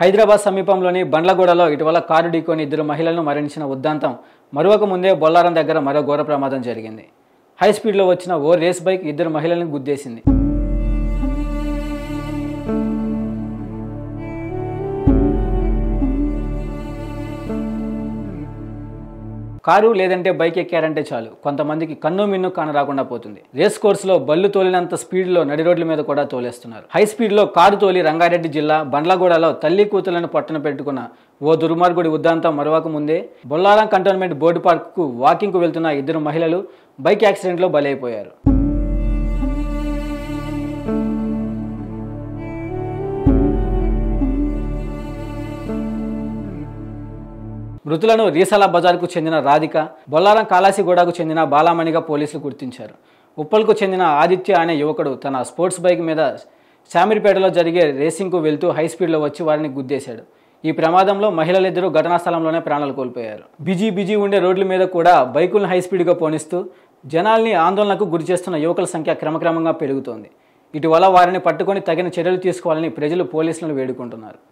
హైదరాబాద్ సమీపంలోని బండ్లగూడలో ఇటీవల కారు ఢీకొని ఇద్దరు మహిళలను మరణించిన ఉద్దాంతం మరొక ముందే బొల్లారం దగ్గర మరో ఘోర ప్రమాదం జరిగింది హై స్పీడ్లో వచ్చిన ఓ రేస్ బైక్ ఇద్దరు మహిళలను గుద్దేసింది కారు లేదంటే బైక్ ఎక్కారంటే చాలు కొంతమందికి కన్ను మిన్ను కానరాకుండా పోతుంది రేస్ కోర్సులో బళ్ళు తోలినంత స్పీడ్లో నడి రోడ్ల మీద కూడా తోలేస్తున్నారు హై స్పీడ్లో కారు తోలి రంగారెడ్డి జిల్లా బండ్లగూడలో తల్లి కూతులను పట్టున పెట్టుకున్న ఓ దుర్మార్గుడి ఉద్దాంతం మరొక ముందే బొల్లారం కంటోన్మెంట్ బోర్డు పార్కుకు వాకింగ్కు వెళ్తున్న ఇద్దరు మహిళలు బైక్ యాక్సిడెంట్లో బలైపోయారు మృతులను రీసాల బజార్కు చెందిన రాధిక బొల్లారం కాలాసిగూడకు చెందిన బాలామణిగా పోలీసులు గుర్తించారు ఉప్పల్కు చెందిన ఆదిత్య అనే యువకుడు తన స్పోర్ట్స్ బైక్ మీద శామిరిపేటలో జరిగే రేసింగ్కు వెళ్తూ హై స్పీడ్లో వచ్చి వారిని గుద్దేశాడు ఈ ప్రమాదంలో మహిళలిద్దరూ ఘటనా స్థలంలోనే ప్రాణాలు కోల్పోయారు బిజీ బిజీ ఉండే రోడ్ల మీద కూడా బైకులను హై స్పీడ్గా పోనిస్తూ జనాల్ని ఆందోళనకు గురి చేస్తున్న యువకుల సంఖ్య క్రమక్రమంగా పెరుగుతోంది ఇటీవల వారిని పట్టుకొని తగిన చర్యలు తీసుకోవాలని ప్రజలు పోలీసులను వేడుకుంటున్నారు